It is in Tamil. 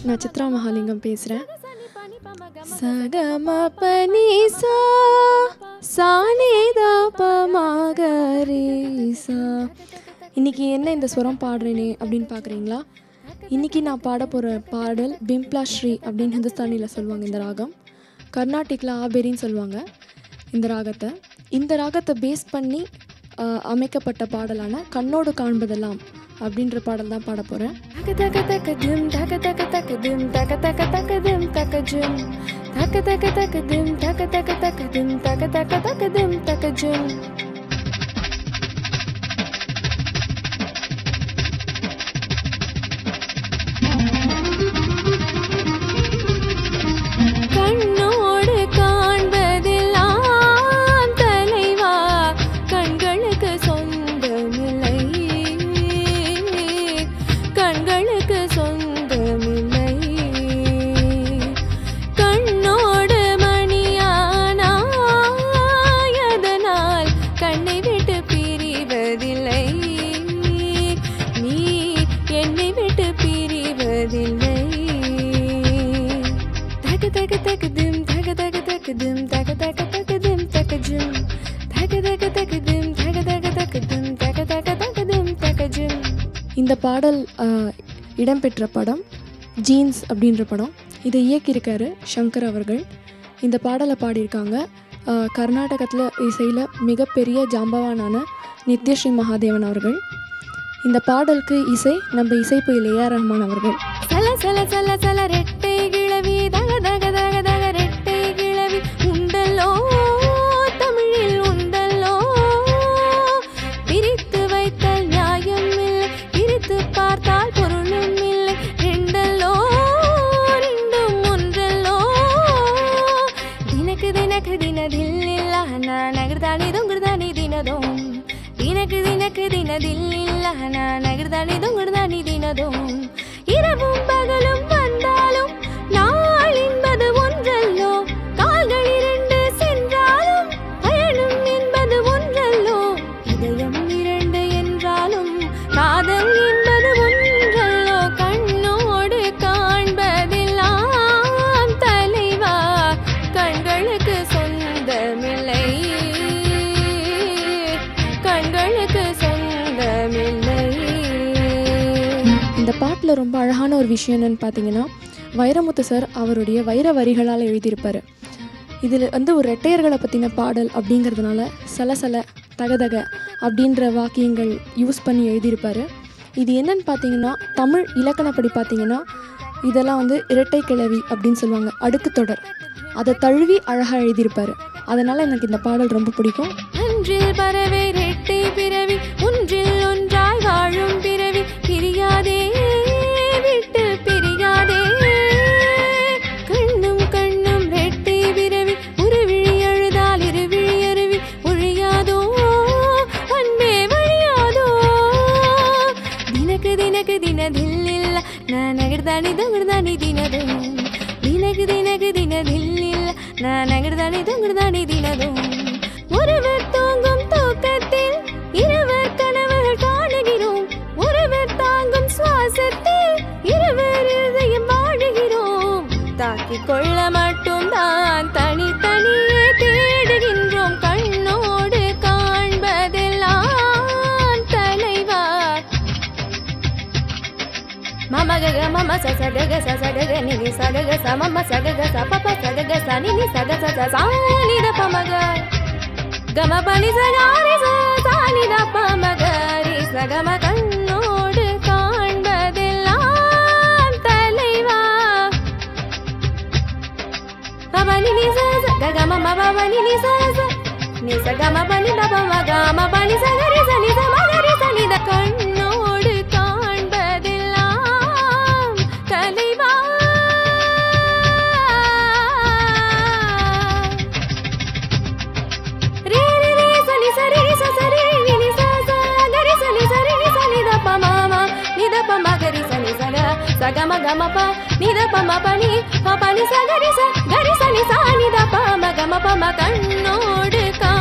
நான் சித்ரா மகாலிங்கம் பேசுகிறேன் சகம பனிசா சானிதா பமகரேசா இன்னைக்கு என்ன இந்த ஸ்வரம் பாடுறேனே அப்படின்னு பார்க்குறீங்களா இன்னைக்கு நான் பாட போகிற பாடல் பிம்ப்ளா ஸ்ரீ அப்படின்னு ஹிந்துஸ்தானியில் சொல்லுவாங்க இந்த ராகம் கர்நாடிக்கில் ஆபேரின்னு சொல்லுவாங்க இந்த ராகத்தை இந்த ராகத்தை பேஸ் பண்ணி ஆஹ், அமைக்கப்பட்ட பாடலான கண்ணோடு காண்பதெல்லாம் அப்படின்ற பாடல் தான் பாட போகிறேன் தக தக தக திம் தக தக தக திம் தக தக தக திம் தக ஜிம் தக தக தக திம் தக தக தக திம் தக தக தக திம் தக ஜிம் கண்ணோடு காண்பதெல்லாம் தலைவா கண்களுக்கு சொந்தமில்லை கண்களுக்கு சொந்தமில்லை கண்ணோடு மணியானாயதனால் கண்ணை விட்டு பிரிவதில்லை நீ என்னை விட்டு பிரிவதில்லை தக தக தக திம் தக தக தக திம் தக தக தக திம் தக ஜிம் தக தக தக திம் தக தக தக திம் தக தக தக திம் தக ஜிம் இந்த பாடல் ஆஹ், இடம்பெற்ற படம் ஜீன்ஸ் அப்படின்ற படம் இதை இயக்கியிருக்காரு சங்கர் அவர்கள் இந்த பாடலை பாடியிருக்காங்க ஆஹ், கர்நாடகத்தில் இசையில் மிகப்பெரிய ஜாம்பவானான நித்யஸ்ரீ மகாதேவன் அவர்கள் இந்த பாடலுக்கு இசை நம்ம இசைப்புயல் ஏஆர் ரஹ்மான் அவர்கள் சல சல சல சல ரெட்டை கிழவி தக தக தக தக ரெட்டை கிழவி உண்டல்லோ தமிழில் உண்டல்லோ பிரித்து வைத்தால் நியாயம் இல்லை பிரித்து பார்த்தால் பொருளும் இல்லை ரெண்டல்லோ ரெண்டும் ஒன்றல்லோ ದಿನಕ್ಕೆ ದಿನಕ್ಕೆ ದಿನದಿಲ್ಲಿಲ್ಲ ನಾ ನಗರ್ದಾನಿ ದೊಂಗಡ್ದಾನಿ ದಿನದೋಂ ದಿನಕ್ಕೆ ದಿನಕ್ಕೆ ದಿನದಿಲ್ಲಿಲ್ಲ ನಾ ನಗರ್ದಾನಿ ದೊಂಗಡ್ದಾನಿ ದಿನದೋಂ இரவும் பகலும் வந்தாலும் நாள் என்பது ஒன்றல்லோ கால்கள் இரண்டு சென்றாலும் பயணம் என்பது ஒன்றல்லோ இதயம் இரண்டு என்றாலும் காதல் என்பது ஒன்றல்லோ கண்ணோடு காண்பதெல்லாம் தலைவா கண்களுக்கு சொந்தமில்லை கண்களுக்கு சொந்தமில்லை இந்த பாட்டில் ரொம்ப அழகான ஒரு விஷயம் என்னன்னு பார்த்தீங்கன்னா வைரமுத்து சார் அவருடைய வைர வரிகளால் எழுதியிருப்பார் இதில் வந்து ஒரு ரெட்டையர்களை பற்றின பாடல் அப்படிங்கிறதுனால சலசல தகதக அப்படின்ற வாக்கியங்கள் யூஸ் பண்ணி எழுதியிருப்பார் இது என்னன்னு பார்த்தீங்கன்னா தமிழ் இலக்கணப்படி பார்த்தீங்கன்னா இதெல்லாம் வந்து இரட்டை கிளவி அப்படின்னு சொல்லுவாங்க அடுக்கு தொடர் அதை தழுவி அழகாக எழுதியிருப்பார் அதனால் எனக்கு இந்த பாடல் ரொம்ப பிடிக்கும் அன்றில் பறவை ரெட்டை பிறவி ஒன்றில் ஒன்றாய் வாழும் பிறவி பிரியாதே விட்டு பிரியாதே கண்ணும் கண்ணும் ரெட்டை பிறவி ஒரு விழி அழுதால் இரு விழி அருவி ஒழியாதோ அன்பே வழியாதோ ದಿನಕ್ಕೆ ದಿನಕ್ಕೆ ದಿನದಿಲ್ಲಿಲ್ಲ ನಾನಗಡ್ದಾನಿ ದೊಂಗಡ್ದಾನಿ ದಿನದು ದಿನಕ್ಕೆ ದಿನಕ್ಕೆ ದಿನದಿಲ್ಲಿಲ್ಲ நானகர்தானே தங்கர்தானே தினதும் ஒருவர் தூங்கும் தூக்கத்தில் இருவர் கனவுகள் காணுகிறோம் ஒருவர் தாங்கும் சுவாசத்தில் இருவர் இதயம் வாழுகிறோம் தாக்கிக் கொள்ள மட்டும் தான் தனித்தனியே தேடுகின்றோம் கண்ணோடு காண்பதெல்லாம் தலைவா மம கக மம ச ச கக ச ச கக நி நி ச கக ச மம ச கக ச ப ப ச கக ச நி நி ச க ச ச சா நி த ப ம க கம ப நி ச க ரி ச சா நி த ப ம க ரி ச க ம கண்ணோடு காண்பதெல்லாம் தலைவா பப நி நி ச ச க க ம ம ப ப நி நி ச ச நி ச க ம ப நி த ப ம க ம ப நி ச க ரி ச நி ச ம க ரி ச நி த கண்ணோடு காண்பதெல்லாம் தலைவா ரே ரே ரே ச நி ச ரி ரி ச ச ரி ரி நி ச ச க ரி ச நி ச ரி ரி ச நி த ப ம ம நி த ப ம க ரி ச நி ச க ச க ம க ம ப நி த ப ம ப நி ப ப நி ச க ரி ச க ரி ச நி ச நி த ப ம க ம ப ம கண்ணோடு கா